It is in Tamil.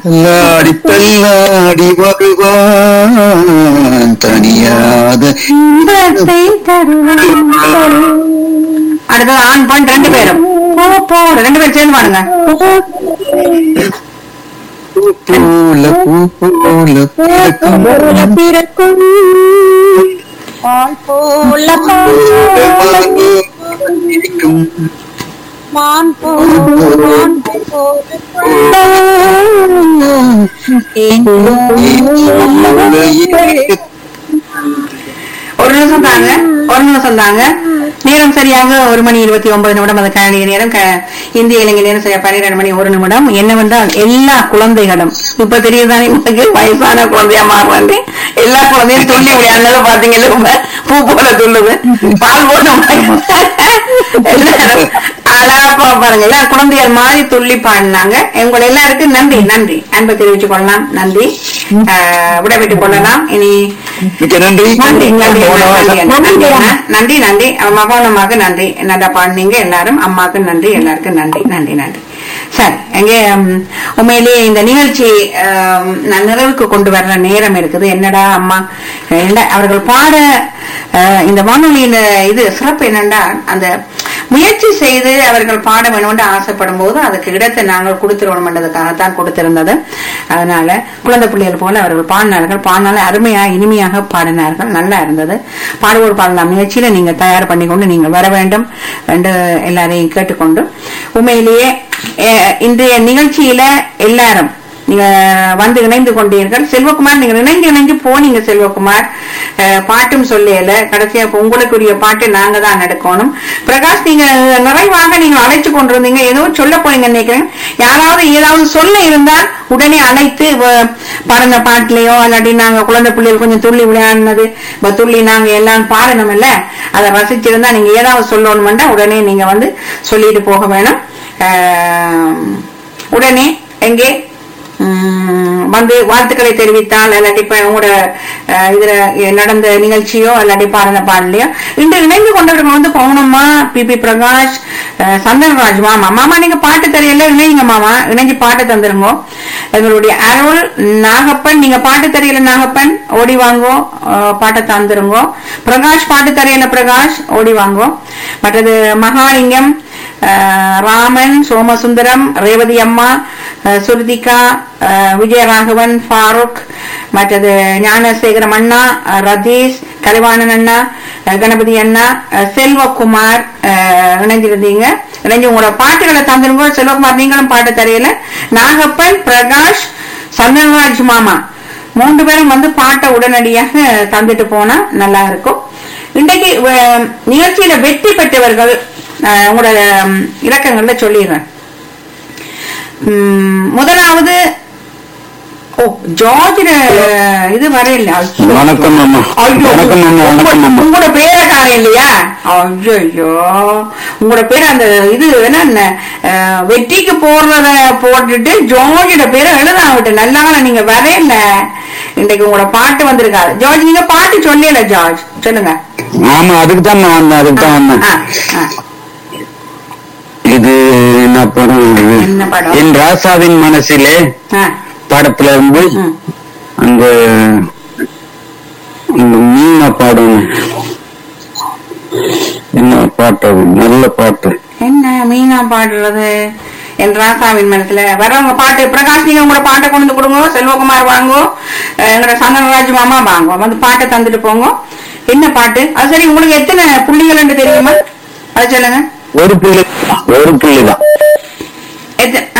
தள்ளாடி தள்ளாடி வருவான் தனியாத இன்பத்தை தருவான் அடுத்தது ஆண் பெண் ரெண்டு பேரும் போ போ ரெண்டு பேரும் சேர்ந்து பாருங்க பூ போல பூ போல பிறக்கும் பிறக்கும் பால் போல பால் போல இருக்கும். மான் போல மான் போல தேன் போல இருக்கு. ஒரு நிமிஷம் தாங்க ஒரு நிமிஷம் தாங்க நேரம் சரியாக ஒரு மணி இருபத்தி ஒன்பது நிமிடம் அது கனடிய நேரம் க- இந்திய இலங்கை நேரம் சரியா பன்னிரண்டு மணி ஒரு நிமிடம் என்னவென்றால் எல்லா குழந்தைகளும் இப்ப தெரியுதானே உங்களுக்கு வயசான குழந்தையா மாறுவாங்க எல்லா குழந்தையும் துள்ளி விளையாடுனது பாத்தீங்கல்ல ரொம்ப பூ போல துள்ளுது பால் போல எல்லாரும் அழகா பாருங்க எல்லா குழந்தைகள் மாதிரி துள்ளி பாடினாங்க உங்களை எல்லாருக்கும் நன்றி நன்றி அன்பை தெரிவித்துக் கொள்ளலாம் நன்றி ஆஹ் விடைபெற்றுக் கொள்ளலாம் இனி மிக்க நன்றி நன்றி நன்றி நன்றி, நன்றி நன்றி. நன்றி நன்றி மகோனமாக்கு நன்றி நல்லா பாடினீங்க எல்லாரும் அம்மாக்கு நன்றி எல்லாருக்கும் நன்றி நன்றி நன்றி சரி எங்கே ம், உண்மையிலேயே இந்த நிகழ்ச்சி ஆம், நான் நிறைவுக்கு கொண்டு வர்ற நேரம் இருக்குது என்னடா அம்மா என்ன அவர்கள் பாட அஹ், இந்த வானொலியின் இது சிறப்பு என்னண்டா அந்த முயற்சி செய்து அவர்கள் பாட வேணும்னு ஆசைப்படும் போது அதுக்கு இடத்தை நாங்கள் கொடுத்துருவோம்ன்றதுக்காகத்தான் கொடுத்திருந்தது அதனால குழந்தை பிள்ளைகள் போல அவர்கள் பாடினார்கள் பாடினால அருமையா இனிமையாக பாடினார்கள் நல்லா இருந்தது பாடுவோர் பாடலாம் முயற்சியில நீங்க தயார் பண்ணி கொண்டு நீங்கள் வர வேண்டும் என்று எல்லாரையும் கேட்டுக்கொண்டு உண்மையிலேயே அஹ், இன்றைய நிகழ்ச்சியில எல்லாரும் நீங்க வந்து இணைந்து கொண்டீர்கள் செல்வகுமார் நீங்க இணைந்து இணைஞ்சு போனீங்க செல்வகுமார் அஹ், பாட்டும் சொல்லல கடைசியா இப்ப உங்களுக்குரிய பாட்டு நாங்க தான் நடக்கணும் பிரகாஷ் நீங்க நிறைவாக நீங்க அழைச்சு கொண்டிருந்தீங்க ஏதோ சொல்ல போறீங்க நினைக்கிறேன் யாராவது ஏதாவது சொல்ல இருந்தால் உடனே அழைத்து வ- பாருங்க பாட்டுலயோ இல்லாட்டி நாங்க குழந்தை பிள்ளைகள் கொஞ்சம் துள்ளி விளையாடினது இப்ப துள்ளி நாங்க எல்லாம் பாடணும் இல்ல அதை ரசிச்சிருந்தா நீங்க ஏதாவது சொல்லணும்னா உடனே நீங்க வந்து சொல்லிட்டு போக வேணும் அஹ், உடனே எங்கே உம், வந்து வாழ்த்துக்களை தெரிவித்தால் இல்லாட்டி இப்ப உங்களோட அஹ், இதுல நடந்த நிகழ்ச்சியோ இல்லாட்டி பாருங்க பாடலையோ இன்று இணைந்து கொண்டவர்கள் வந்து பவுனம்மா பி பி பிரகாஷ் அஹ், சந்தன்ராஜ் மாமா மாமா நீங்க பாட்டு தெரியல இணைங்க மாமா இணைஞ்சு பாட்டு தந்துருங்க எங்களுடைய அருள் நாகப்பன் நீங்க பாட்டு தெரியல நாகப்பன் ஓடி வாங்கோ அஹ், பாட்டை தந்துருங்க பிரகாஷ் பாட்டு தெரியல பிரகாஷ் ஓடி வாங்கோ மற்றது மகாலிங்கம் அஹ், ராமன் சோமசுந்தரம் ரேவதி அம்மா அஹ், சுருதிகா அஹ், விஜயராகவன் ஃபாரூக் மற்றது ஞானசேகரம் அண்ணா அஹ், ரதீஷ் கலைவாணன் அண்ணா அஹ், கணபதி அண்ணா அஹ், செல்வகுமார் அஹ், இணைஞ்சிருந்தீங்க இணைஞ்சு உங்களோட பாட்டுகளை தந்துருங்க செல்வகுமார் நீங்களும் பாட்டு தெரியல நாகப்பன் பிரகாஷ் சந்தனராஜ் மாமா மூன்று பேரும் வந்து பாட்டை உடனடியாக தந்துட்டு போனா நல்லா இருக்கும் இன்றைக்கு அஹ், நிகழ்ச்சியில வெற்றி பெற்றவர்கள் அஹ், உங்களோட ம், இலக்கங்கள்ல சொல்லிடுறேன் ம், முதலாவது ஓ ஜார்ஜ் இது வரையில வணக்கம் அம்மா ஐயோ, வணக்கம் அம்மா வணக்கம் அம்மா உங்களோட பேரை காணோம் இல்லையா ஐயோ ஐயோ உங்களோட பேர் அந்த இது என்ன அஹ், வெற்றிக்கு போடுறத போட்டுட்டு ஜார்ஜோட பேரை எழுதாவிட்டு நல்லா நீங்க வரையில இன்னைக்கு உங்களோட பாட்டு வந்திருக்காது ஜார்ஜ் நீங்க பாட்டு சொல்லல ஜார்ஜ் சொல்லுங்க ஆமா அதுக்கு தான் நான் வந்தேன் அதுக்கு தான் வந்தேன் ஆ, ஆ. இது என்ன படம் இது? என்ன படம்? என் ராசாவின் மனசிலே ஆ, படத்துல இருந்து ம். அந்த அந்த மீனா பாடணும் என்ன பாட்டு அது நல்ல பாட்டு என்ன மீனா பாடுறது என் ராசாவின் மனசுல வரவங்க பாட்டு பிரகாஷ் நீங்க உங்களோட பாட்டை கொண்டு வந்து கொடுங்க செல்வகுமார் வாங்கோ அஹ் எங்களோட சந்தனராஜ் மாமா வாங்கோ வந்து பாட்டை தந்துட்டு போங்க என்ன பாட்டு அது சரி உங்களுக்கு எத்தனை புள்ளிகள் தெரியுமா அது சொல்லுங்க ஒரு புள்ளி ஒரு புள்ளி தான் எத்தனை